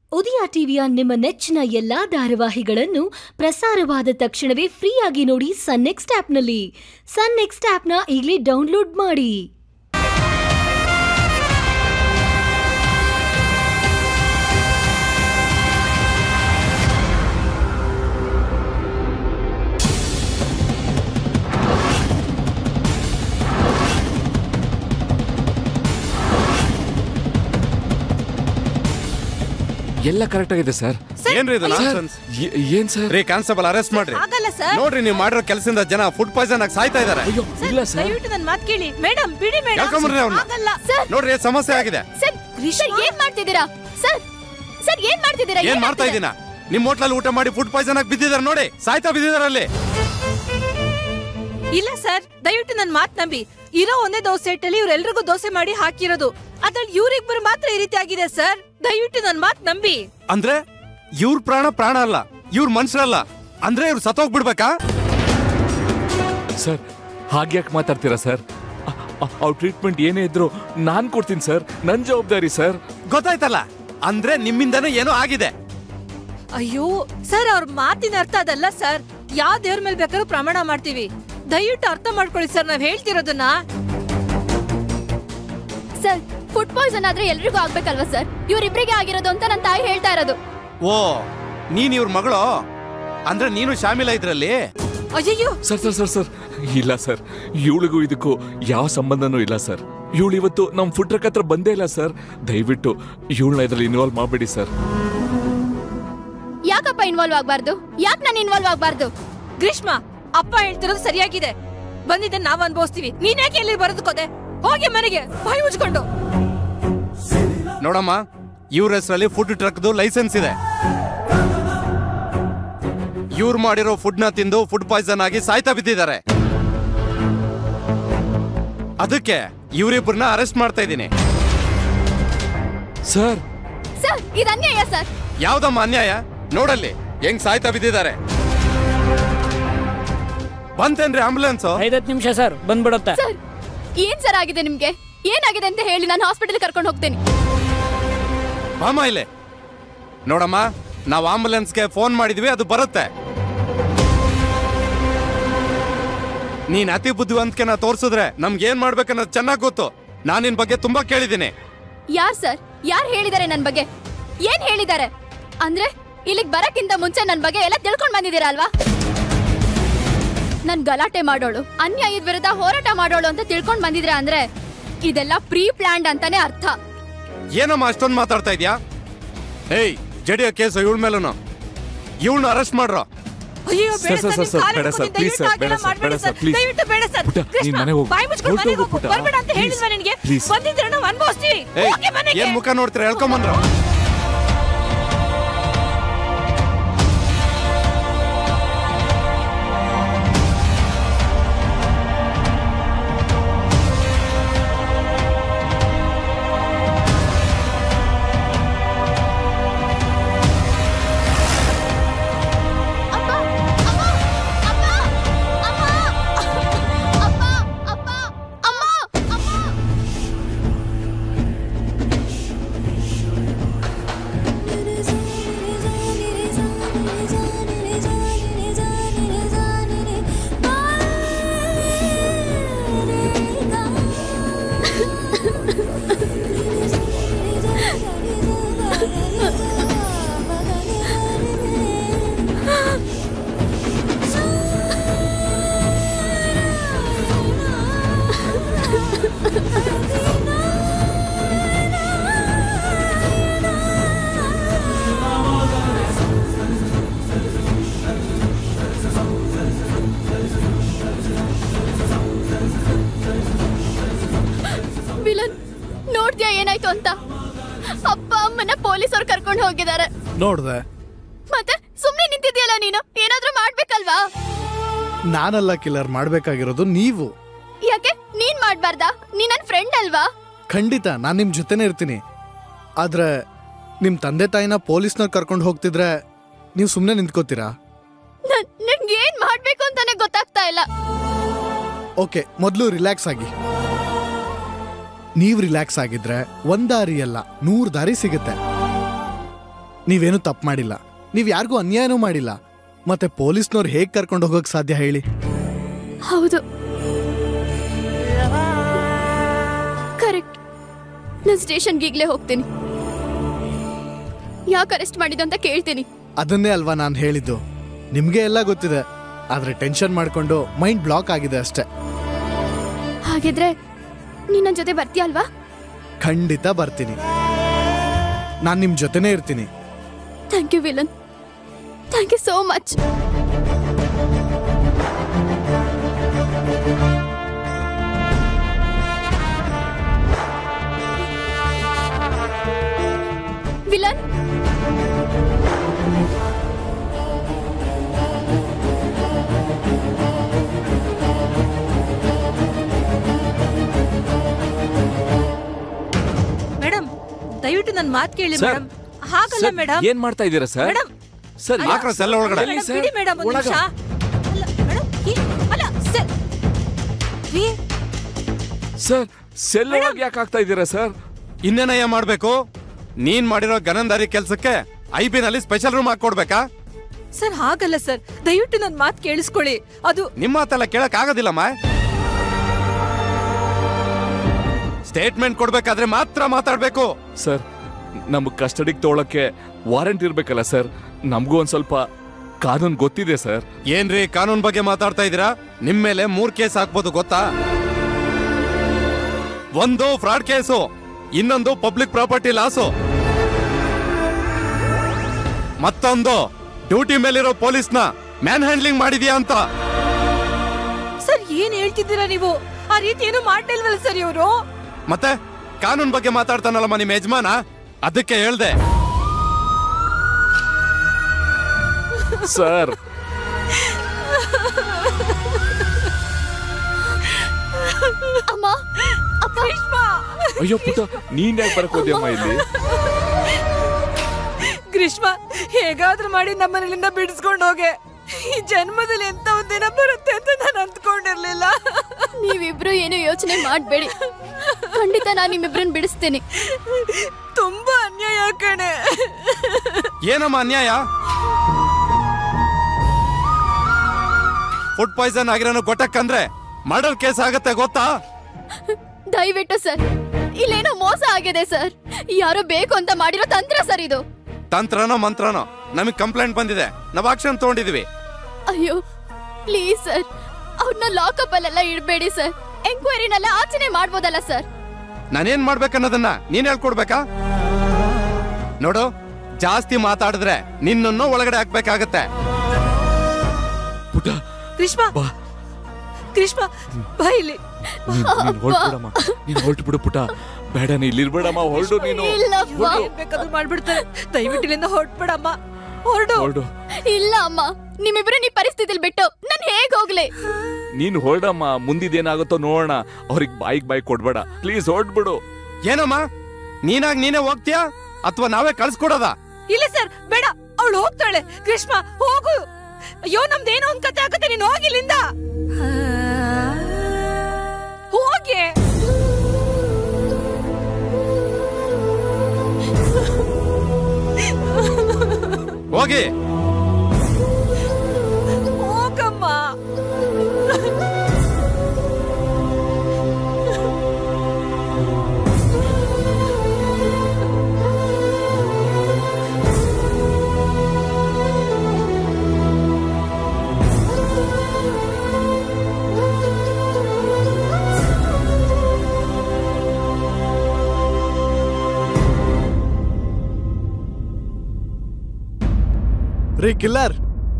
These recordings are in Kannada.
ಉದಯ ಟಿವಿಯ ನಿಮ್ಮ ನೆಚ್ಚಿನ ಎಲ್ಲಾ ಧಾರಾವಾಹಿಗಳನ್ನು ಪ್ರಸಾರವಾದ ತಕ್ಷಣವೇ ಫ್ರೀಯಾಗಿ ನೋಡಿ ಸನ್ ನೆಕ್ಸ್ಟ್ ಆಪ್ನಲ್ಲಿ ಸನ್ ನೆಕ್ಸ್ಟ್ ಆಪ್ನ ಈಗಲೇ ಡೌನ್ಲೋಡ್ ಮಾಡಿ ಎಲ್ಲ ಕರೆಕ್ಟ್ ಆಗಿದೆ ಸರ್ ಏನ್ರಿ ಇದು ಸರ್, nonsense? ಏ- ಏನ್ ಸರ್ ರೀ ಕಾನ್ಸ್ಟೇಬಲ್ ಅರೆಸ್ಟ್ ಮಾಡ್ರಿ ಆಗಲ್ಲ ಸರ್ ನೋಡ್ರಿ ನೀವು ಮಾಡಿರೋ ಕೆಲಸದಿಂದ ಜನ ಫುಡ್ ಪಾಯ್ಸನ್ ಆಗಿ ಸಾಯ್ತಾ ಇದಾರೆ ಅಯ್ಯೋ ಇಲ್ಲ ಸರ್ ದಯವಿಟ್ಟು ನನ್ನ ಮಾತು ಕೇಳಿ ಮೇಡಮ್ ಬಿಡಿ ಕರ್ಕೊಂಬರ್ರಿ ಮೇಡಮ್ ಅವ್ರನ್ನ. ಆಗಲ್ಲ ನೋಡ್ರಿ ಸಮಸ್ಯೆ ಆಗಿದೆ ಸರ್ ಸರ್ ಏನ್ ಮಾಡ್ತಿದ್ದೀರಾ ಸರ್ ಸರ್ ಏನ್ ಮಾಡ್ತಿದ್ದೀರಾ ಏನ್ ಮಾಡ್ತಾ ಏನಾಗ್ತಿದೆ? ಇದೀನ ನಿಮ್ ಹೋಟ್ಲಲ್ಲಿ ಊಟ ಮಾಡಿ ಫುಡ್ ಪಾಯ್ಸನ್ ಆಗಿ ಬಿದ್ದಿದಾರೆ ನೋಡಿ ಸಾಯ್ತಾ ಬಿದ್ದಿದಾರೆ ಅಲ್ಲಿ ಇಲ್ಲ ಸರ್ ದಯವಿಟ್ಟು ನನ್ನ ಮಾತು ನಂಬಿ ಇರೋ ಒಂದೇ ದೋಸೆ ಸೆಟ್ಟಲ್ಲಿ ಇವ್ರೆಲ್ರಿಗೂ ದೋಸೆ ಮಾಡಿ ಹಾಕಿರೋದು ಅದ್ರಲ್ಲಿ ಇವ್ರಿಬ್ಬರು ಮಾತ್ರ ಈ ರೀತಿ ಆಗಿದೆ ಸರ್ ದಯವಿಟ್ಟು ನನ್ನ ಮಾತು ನಂಬಿ ಅಂದ್ರೆ ಇವ್ರ ಪ್ರಾಣ ಪ್ರಾಣ ಅಲ್ಲ ಇವ್ರ ಮನುಷ್ಯರಲ್ಲ ಅಂದ್ರೆ ಇವ್ರು ಸತ್ತೋಗ್ಬಿಡ್ಬೇಕಾ ಸರ್ ಹಾಗ್ಯಾಕೆ ಮಾತಾಡ್ತೀರಾ ಸರ್ ಅವ್ರ ಟ್ರೀಟ್ಮೆಂಟ್ ಏನೇ ಇದ್ರು ನಾನ್ ಕೊಡ್ತೀನಿ ಸರ್ ನನ್ ಜವಾಬ್ದಾರಿ ಸರ್ ಗೊತ್ತಾಯ್ತಲ್ಲ ಅಂದ್ರೆ ನಿಮ್ಮಿಂದನೇ ಏನೋ ಆಗಿದೆ ಅಯ್ಯೋ ಸರ್ ಅವ್ರ ಮಾತಿನ ಅರ್ಥ ಅದಲ್ಲ ಸರ್ ಯಾವ ದೇವ್ರ ಮೇಲೆ ಬೇಕಾದ್ರೂ ಪ್ರಮಾಣ ಮಾಡ್ತೀವಿ ದಯವಿಟ್ಟು ಅರ್ಥ ಮಾಡ್ಕೊಳ್ಳಿ ಸರ್ ನಾವ್ ಹೇಳ್ತಿರೋದನ್ನ ಸರ್ ಫುಡ್ ಪಾಯ್ಸನ್ ಆದ್ರೆ ಎಲ್ರಿಗೂ ಆಗ್ಬೇಕಲ್ವಾ ಸರ್ ಇವ್ರಿಬ್ರಿಗೆ ಆಗಿರೋದು ಅಂತ ನನ್ನ ತಾಯಿ ಹೇಳ್ತಾ ಇರೋದು ಓ ನೀನ್ ಇವ್ರ ಮಗಳು ಅಂದ್ರೆ ನೀನು ಶಾಮಿಲ ಇದ್ರಲ್ಲಿ ಅಯ್ಯಯ್ಯೋ ಸರ್ ಸರ್ ಸರ್ ಸರ್ ಇಲ್ಲ ಸರ್ ಇವಳಿಗೂ ಇದಕ್ಕೂ ಯಾವ ಸಂಬಂಧನೂ ಇಲ್ಲ ಸರ್ ಇವಳು ಇವತ್ತು ನಮ್ ಫುಡ್ ಟ್ರಕ್ ಹತ್ರ ಬಂದೇ ಇಲ್ಲ ಸರ್ ದಯವಿಟ್ಟು ಇವಳನ್ನ ಇದ್ರಲ್ಲಿ ಇನ್ವಾಲ್ವ್ ಮಾಡಬೇಡಿ ಸರ್ ಯಾಕಪ್ಪ ಇನ್ವಾಲ್ವ್ ಆಗ್ಬಾರ್ದು ಯಾಕೆ ನಾನು ಇನ್ವಾಲ್ವ್ ಆಗ್ಬಾರ್ದು ಗ್ರೀಷ್ಮ ಅಪ್ಪ ಹೇಳ್ತಿರೋದು ಸರಿಯಾಗಿದೆ ಬಂದಿದ್ದನ್ನ ನಾವ್ ಅನ್ಭವಿಸ್ತೀವಿ ನೀನ್ ಯಾಕೆ ಇಲ್ಲಿ ಬರೆದುಕೋದೆ ಹೋಗಿ ಮನೆಗೆ ಬಾಯಿ ಮುಚ್ಕೊಂಡು ನೋಡಮ್ಮ ಇವ್ರ ಹೆಸರಲ್ಲಿ ಫುಡ್ ಟ್ರಕ್ದು ಲೈಸೆನ್ಸ್ ಇದೆ ಇವ್ರು ಮಾಡಿರೋ ಫುಡ್ ನ ತಿಂದು ಫುಡ್ ಪಾಯ್ಸನ್ ಆಗಿ ಸಾಯ್ತಾ ಬಿದ್ದಿದ್ದಾರೆ ಅದಕ್ಕೆ ಇವರಿಬ್ಬರನ್ನ ಅರೆಸ್ಟ್ ಮಾಡ್ತಾ ಇದ್ದೀನಿ ಸರ್ ಸರ್ ಇದು ಅನ್ಯಾಯ ಸರ್ ಯಾವ್ದಮ್ಮ ಅನ್ಯಾಯ ನೋಡಲ್ಲಿ ಹೆಂಗ್ ಸಾಯ್ತಾ ಬಿದ್ದಿದ್ದಾರೆ ಬಂತೇನ್ರಿ ಆಂಬುಲೆನ್ಸ್ ಐದತ್ತು ನಿಮಿಷ ಸರ್ ಬಂದ್ಬಿಡುತ್ತೆ ಸರ್ ಏನ್ ಸರ್ ಆಗಿದೆ ನಿಮ್ಗೆ ಏನಾಗಿದೆ ಅಂತ ಹೇಳಿ ನಾನು ಹಾಸ್ಪಿಟಲ್ ಕರ್ಕೊಂಡು ಹೋಗ್ತೇನೆ ಬಾಮ ಇಲ್ಲೇ ನೋಡಮ್ಮ ನಾವು ಆಂಬುಲೆನ್ಸ್ಗೆ ಫೋನ್ ಮಾಡಿದ್ವಿ ಅದು ಬರುತ್ತೆ ನೀನ್ ಅತಿ ಬುದ್ಧಿವಂತಿಕೆನ ತೋರ್ಸಿದ್ರೆ ನಮ್ಗೆ ಏನ್ ಮಾಡ್ಬೇಕನ್ನೋದು ಚೆನ್ನಾಗ್ ಗೊತ್ತು ನಾನ್ ನಿನ್ ಬಗ್ಗೆ ತುಂಬಾ ಕೇಳಿದ್ದೀನಿ ಯಾರ್ ಸರ್ ಯಾರ್ ಹೇಳಿದ್ದಾರೆ ನನ್ ಬಗ್ಗೆ ಏನ್ ಹೇಳಿದ್ದಾರೆ ಅಂದ್ರೆ ಇಲ್ಲಿಗ್ ಬರಕ್ಕಿಂತ ಮುಂಚೆ ನನ್ ಬಗ್ಗೆ ಎಲ್ಲ ತಿಳ್ಕೊಂಡ್ ಬಂದಿದ್ದೀರಾ ಅಲ್ವಾ ನನ್ ಗಲಾಟೆ ಮಾಡೋಳು ಅನ್ಯಾಯದ ವಿರುದ್ಧ ಹೋರಾಟ ಮಾಡೋಳು ಅಂತ ತಿಳ್ಕೊಂಡ್ ಬಂದಿದ್ರ ಅಂದ್ರೆ ಇದೆಲ್ಲ ಪ್ರೀ ಪ್ಲಾನ್ಡ್ ಅಂತಾನೆ ಅರ್ಥ ಏನಮ್ಮ ಅಷ್ಟೊಂದು ಮಾತಾಡ್ತಾ ಇದ್ಯಾ ಏಯ್ ಜಡಿಯೋ ಕೇಸು ಇವಳ ಮೇಲೂ ಇವಳನ್ನ ಅರೆಸ್ಟ್ ಮಾಡ್ರೋ ಅಯ್ಯೋ ಬೇಡ ಸರ್, ಸರ್, ಸರ್, ನಿಮ್ ಸರ್, ಕಾಲ್ ಬೇಡ ಹಿಡ್ಕೊತೀನಿ, ಸರ್, ದಯವಿಟ್ಟು please ಸರ್, ಹಾಗೆಲ್ಲ ಬೇಡ ಮಾಡ್ಬೇಡಿ ಸರ್, ಸರ್. please. ದಯವಿಟ್ಟು ಬೇಡ ಸರ್ ಪುಟ್ಟ, ಕೃಷ್ಣ, ನೀನ್ ಮನೆಗ್ ಹೋಗು. ಬಾಯಿ ಮುಚ್ಕೊಂಡು ಹೊರ್ಟು ಮನೆಗೆ ಹೋಗು, ಹೋಗು ಪುಟ್ಟ. ಬರ್ಬೇಡ ಅಂತ Please. ಹೇಳಿಲ್ವಾ ನಿನಗೆ Please. ಬಂದಿದ್ರೆ ನಾವು ಅನ್ಭವಿಸ್ತೀವಿ ಏಯ್ ಹೋಗಿ ಮನೆಗೆ ಏನ್ ಮುಖ ನೋಡ್ತೀರ ಹೇಳ್ಕೊಂಬಂದ್ರು ಅಪ್ಪ ಅಮ್ಮ ಅಮ್ಮ ಅಮ್ಮ ಅಪ್ಪ ಅಪ್ಪ ಅಮ್ಮ ಅಮ್ಮ ವಿಲನ್ ನೋಡ್ದ್ಯಾ ಏನಾಯ್ತು ಅಂತ ಅಪ್ಪ ಅಮ್ಮನ ಪೊಲೀಸರು ಕರ್ಕೊಂಡು ಹೋಗಿದ್ದಾರೆ ನೋಡ್ದೆ ಮತ್ತೆ ಸುಮ್ನೆ ನಿಂತಿದ್ಯಲ್ಲ ನೀನು ಏನಾದ್ರೂ ಮಾಡ್ಬೇಕಲ್ವಾ ನಾನಲ್ಲ ಕಿಲ್ಲರ್ ಮಾಡ್ಬೇಕಾಗಿರೋದು ನೀವು ಯಾಕೆ ನೀನ್ ಮಾಡ್ಬಾರ್ದಾ ನೀ ನನ್ ಫ್ರೆಂಡ್ ಅಲ್ವಾ ಖಂಡಿತ ನಾನ್ ನಿಮ್ ಜೊತೆನೇ ಇರ್ತೀನಿ ಆದ್ರೆ ನಿಮ್ ತಂದೆ ತಾಯಿನ ಪೊಲೀಸ್ನವ್ರು ಕರ್ಕೊಂಡು ಹೋಗ್ತಿದ್ರೆ ನೀವು ಸುಮ್ಮನೆ ನಿಂತ್ಕೋತೀರಾ ನನ್- ನನ್ಗೆ ಏನ್ ಮಾಡ್ಬೇಕು ಅಂತಾನೆ ಗೊತ್ತಾಗ್ತಾ ಇಲ್ಲ ಓಕೆ ಮೊದಲು ರಿಲ್ಯಾಕ್ಸ್ ಆಗಿ ನೀವು ರಿಲ್ಯಾಕ್ಸ್ ಆಗಿದ್ರೆ ಒಂದ್ ದಾರಿ ಅಲ್ಲ ನೂರ್ ದಾರಿ ಸಿಗುತ್ತೆ ನೀವೇನು ತಪ್ಪು ಮಾಡಿಲ್ಲ ನೀವು ಯಾರಿಗೂ ಅನ್ಯಾಯನೂ ಮಾಡಿಲ್ಲ ಮತ್ತೆ ಪೊಲೀಸ್ನವ್ರು ಹೇಗೆ ಕರ್ಕೊಂಡು ಹೋಗೋಕೆ ಸಾಧ್ಯ ಹೇಳಿ ಹೌದು ಕರೆಕ್ಟ್ ನಾನು ಸ್ಟೇಷನ್ಗೆ ಈಗಲೇ ಹೋಗ್ತೀನಿ ಯಾಕೆ ಅರೆಸ್ಟ್ ಮಾಡಿದ್ದು ಅಂತ ಕೇಳ್ತೀನಿ ಅದನ್ನೇ ಅಲ್ವಾ ನಾನು ಹೇಳಿದ್ದು ನಿಮಗೆ ಎಲ್ಲ ಗೊತ್ತಿದೆ ಆದರೆ ಟೆನ್ಷನ್ ಮಾಡಿಕೊಂಡು ಮೈಂಡ್ ಬ್ಲಾಕ್ ಆಗಿದೆ ಅಷ್ಟೇ ಹಾಗಿದ್ರೆ ನೀನ್ ನನ್ನ ಜೊತೆ ಬರ್ತೀಯ ಅಲ್ವಾ ಖಂಡಿತ ಬರ್ತೀನಿ ನಾನು ನಿಮ್ಮ ಜೊತೆನೇ ಇರ್ತೀನಿ thank you villain thank you so much villain madam ದಯವಿಟ್ಟು ನನ್ನ ಮಾತು ಕೇಳಿ ಸರ್, ಮೇಡಮ್ ಹಾಗಲ್ಲ ಸರ್, ಮೇಡಮ್ ಏನ್ ಮಾಡ್ತಾ ಇದ್ದೀರಾ ಸರ್ ಮೇಡಮ್ ಸರ್ ಅಲ್ಲ, ಹಾಕ್ರ ಸೆಲ್ ಒಳಗಡೆ ಎಲ್ಲಿ ಮೇಡಮ್, ಸರ್? ಬಿಡಿ ಮೇಡಮ್ ಒಂದು ಒಳಗ? ನಿಮಿಷ ಅಲ್ಲ ಮೇಡಮ್ ಈ- ಅಲ್ಲ ಸರ್ ರೀ ಸರ್ ಸೆಲ್ ಒಳಗೆ ಯಾಕೆ ಆಗ್ತಾ ಇದ್ದೀರಾ ಸರ್ ಇನ್ನೇನಯ್ಯ ಮಾಡ್ಬೇಕು ನೀನ್ ಮಾಡಿರೋ ಗನಂದಾರಿ ಕೆಲ್ಸಕ್ಕೆ ಐ ಬಿ ನಲ್ಲಿ ಸ್ಪೆಷಲ್ ರೂಮ್ ಹಾಕೊಡ್ಬೇಕಾ ಸರ್ ಹಾಗಲ್ಲ ಸರ್ ದಯವಿಟ್ಟು ನನ್ನ ಮಾತು ಕೇಳಿಸ್ಕೊಳ್ಳಿ ಅದು ನಿಮ್ಮ ಮಾತೆಲ್ಲ ಕೇಳಕ್ ಆಗೋದಿಲ್ಲಮ್ಮ ಸ್ಟೇಟ್ಮೆಂಟ್ ಕೊಡ್ಬೇಕಾದ್ರೆ ಮಾತ್ರ ಮಾತಾಡ್ಬೇಕು ಸರ್ ನಮ್ಗೆ ಕಸ್ಟಡಿಗೆ ತೊಗೊಳಕ್ಕೆ ವಾರಂಟ್ ಇರ್ಬೇಕಲ್ಲ ಸರ್ ನಮಗೂ ಒಂದ್ ಸ್ವಲ್ಪ ಕಾನೂನು ಗೊತ್ತಿದೆ ಸರ್ ಏನ್ರಿ ಕಾನೂನ್ ಬಗ್ಗೆ ಮಾತಾಡ್ತಾ ಇದೀರಾ ನಿಮ್ ಮೇಲೆ ಮೂರ್ ಕೇಸ್ ಹಾಕ್ಬೋದು ಗೊತ್ತಾ ಒಂದು ಫ್ರಾಡ್ ಕೇಸು ಇನ್ನೊಂದು ಪಬ್ಲಿಕ್ ಪ್ರಾಪರ್ಟಿ ಲಾಸು ಮತ್ತೊಂದು ಡ್ಯೂಟಿ ಮೇಲಿರೋ ಪೊಲೀಸ್ನ ಮ್ಯಾನ್ ಹ್ಯಾಂಡ್ಲಿಂಗ್ ಮಾಡಿದ್ಯಾ ಅಂತ ಸರ್ ಏನ್ ಹೇಳ್ತಿದ್ದೀರಾ ನೀವು ಆ ರೀತಿ ಏನು ಮಾಡ್ಲಿಲ್ವಲ್ಲ ಸರ್ ಇವರು ಮತ್ತೆ ಕಾನೂನ್ ಬಗ್ಗೆ ಮಾತಾಡ್ತಾನಲ್ಲಮ್ಮ ನಿಮ್ ಯಜಮಾನ ಅದಕ್ಕೆ ಹೇಳ್ದೆ ಸರ್ ಅಮ್ಮ ಅಪ್ಪ ಅಯ್ಯೋ ಪುಟ್ಟ ನೀನ್ ಯಾಕೆ ಬರಕ್ ಹೋದ್ಯಮ್ಮ ಇಲ್ಲಿ ಗ್ರೀಷ್ಮ ಹೇಗಾದ್ರೂ ಮಾಡಿ ನಮ್ಮನೆಯಿಂದ ಬಿಡಿಸ್ಕೊಂಡು ಹೋಗೆ ಈ ಜನ್ಮದಲ್ಲಿ ಎಂತ ಒಂದ್ ದಿನ ಬರುತ್ತೆ ಅಂತ ನಾನು ಅಂದ್ಕೊಂಡಿರ್ಲಿಲ್ಲ ನೀವಿಬ್ರು ಏನು ಯೋಚನೆ ಮಾಡಬೇಡಿ ಖಂಡಿತ ನಾನು ನಿಮ್ಮಿಬ್ರನ್ನ ಬಿಡಿಸ್ತೀನಿ ತುಂಬಾ ಅನ್ಯಾಯ ಕಣೆ ಏನಮ್ಮ ಅನ್ಯಾಯ ಫುಡ್ ಪಾಯ್ಸನ್ ಆಗಿರೋನು ಗೊಟ್ಟಕ್ಕಂದ್ರೆ ಮರ್ಡರ್ ಕೇಸ್ ಆಗತ್ತೆ ಗೊತ್ತಾ ದಯವಿಟ್ಟು ಸರ್ ಇಲ್ಲೇನೋ ಮೋಸ ಆಗಿದೆ ಸರ್ ಯಾರೋ ಬೇಕು ಅಂತ ಮಾಡಿರೋ ತಂತ್ರ ಸರ್ ಇದು ತಂತ್ರನೋ ಮಂತ್ರನೋ ನಮಗ್ ಕಂಪ್ಲೇಂಟ್ ಬಂದಿದೆ ನಾವ್ ಆಕ್ಷನ್ ತಗೊಂಡಿದೀವಿ ಅಯ್ಯೋ ಪ್ಲೀಸ್ ಸರ್ ಅವ್ರನ್ನ ಲಾಕಪ್ ಅಲ್ಲೆಲ್ಲ ಇಡಬೇಡಿ ಸರ್ ಎಂಕ್ವೈರಿನೆಲ್ಲ ಆಚೆನೆ ಮಾಡ್ಬೋದಲ್ಲ ಸರ್ ನಾನೇನ್ ಮಾಡ್ಬೇಕನ್ನೋದನ್ನ ನೀನ್ ಹೇಳ್ಕೊಡ್ಬೇಕಾ ನೋಡು ಜಾಸ್ತಿ ಮಾತಾಡಿದ್ರೆ ನಿನ್ನನ್ನು ಒಳಗಡೆ ಹಾಕ್ಬೇಕಾಗತ್ತೆ ಪುಟ್ಟ ಗ್ರೀಷ್ಮ ಬಾ ಗ್ರೀಷ್ಮ ಬಾ ಇಲ್ಲಿ ನೀನ್ ನೀನ್ ಹೊರಟ್ಬಿಡಮ್ಮ ನೀನ್ ಹೊರಟು ಬಿಡು ಪುಟ್ಟ ಬೇಡ ನೀ ಇಲ್ಲಿರ್ಬೇಡಮ್ಮ ಹೊರಡು ನೀನು ಇಲ್ಲಪ್ಪ ಇವ್ರು ಏನ್ ಬೇಕಾದ್ರೂ ಮಾಡ್ಬಿಡ್ತಾರೆ ದಯವಿಟ್ಟು ಇಲ್ಲಿಂದ ಹೊರಟ್ಬಿಡಮ್ಮ ಹೊರಡು ಹೊರಡು ಇಲ್ಲ ಅಮ್ಮ ನಿಮ್ಮಿಬ್ರು ಈ ಪರಿಸ್ಥಿತಿಲಿ ಬಿಟ್ಟು ನಾನು ಹೇಗ್ ಹೋಗ್ಲಿ ನೀನ್ ಹೊರಡಮ್ಮ ಮುಂದಿದೇನಾಗುತ್ತೋ ನೋಡೋಣ ಅವ್ರಿಗೆ ಬಾಯಿಗೆ ಬಾಯಿ ಕೊಡ್ಬೇಡ ಪ್ಲೀಸ್ ಹೊರಟ್ಬಿಡು ಏನಮ್ಮ ನೀನಾಗ್ ನೀನೇ ಹೋಗ್ತೀಯಾ ಅಥವಾ ನಾವೇ ಕಳ್ಸ್ಕೊಡೋದಾ ಇಲ್ಲ ಸರ್ ಬೇಡ ಅವಳು ಹೋಗ್ತಾಳೆ ಗ್ರೀಷ್ಮ ಹೋಗು ಅಯ್ಯೋ ನಮ್ದೇನೋ ಒಂದ್ ಕತೆ ಆಗುತ್ತೆ ನೀನ್ ಹೋಗಿ ಇಲ್ಲಿಂದ ಹೋಗಿ ಹೋಗಿ ಹೋಗಮ್ಮ ರೀ ಕಿಲ್ಲರ್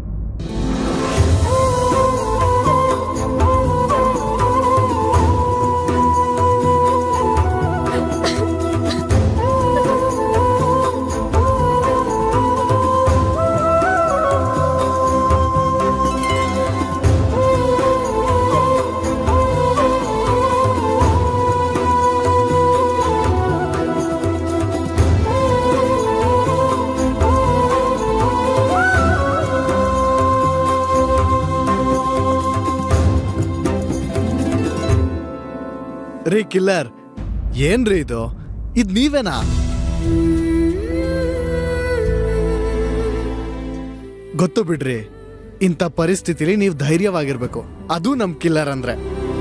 ರೀ ಕಿಲ್ಲರ್ ಏನ್ರಿ ಇದು ಇದ್ ನೀವೇನಾ ಗೊತ್ತು ಬಿಡ್ರಿ ಇಂಥ ಪರಿಸ್ಥಿತಿಲಿ ನೀವು ಧೈರ್ಯವಾಗಿರ್ಬೇಕು ಅದು ನಮ್ ಕಿಲ್ಲರ್ ಅಂದ್ರೆ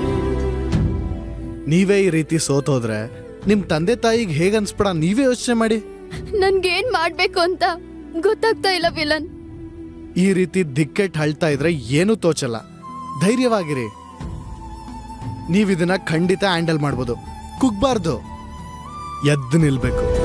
ನೀವೇ ಈ ರೀತಿ ಸೋತೋದ್ರೆ ನಿಮ್ ತಂದೆ ತಾಯಿಗೆ ಹೇಗನ್ಸ್ಬಿಡ ನೀವೇ ಯೋಚನೆ ಮಾಡಿ ನನ್ಗೇನ್ ಮಾಡ್ಬೇಕು ಅಂತ ಗೊತ್ತಾಗ್ತಾ ಇಲ್ಲ ವಿಲನ್ ಈ ರೀತಿ ದಿಕ್ಕೆಟ್ ಹಳ್ತಾ ಇದ್ರೆ ಏನೂ ತೋಚಲ್ಲ ಧೈರ್ಯವಾಗಿರಿ ನೀವಿದನ್ನ ಖಂಡಿತ ಹ್ಯಾಂಡಲ್ ಮಾಡ್ಬೋದು ಕುಗ್ಬಾರ್ದು ಎದ್ದು ನಿಲ್ಬೇಕು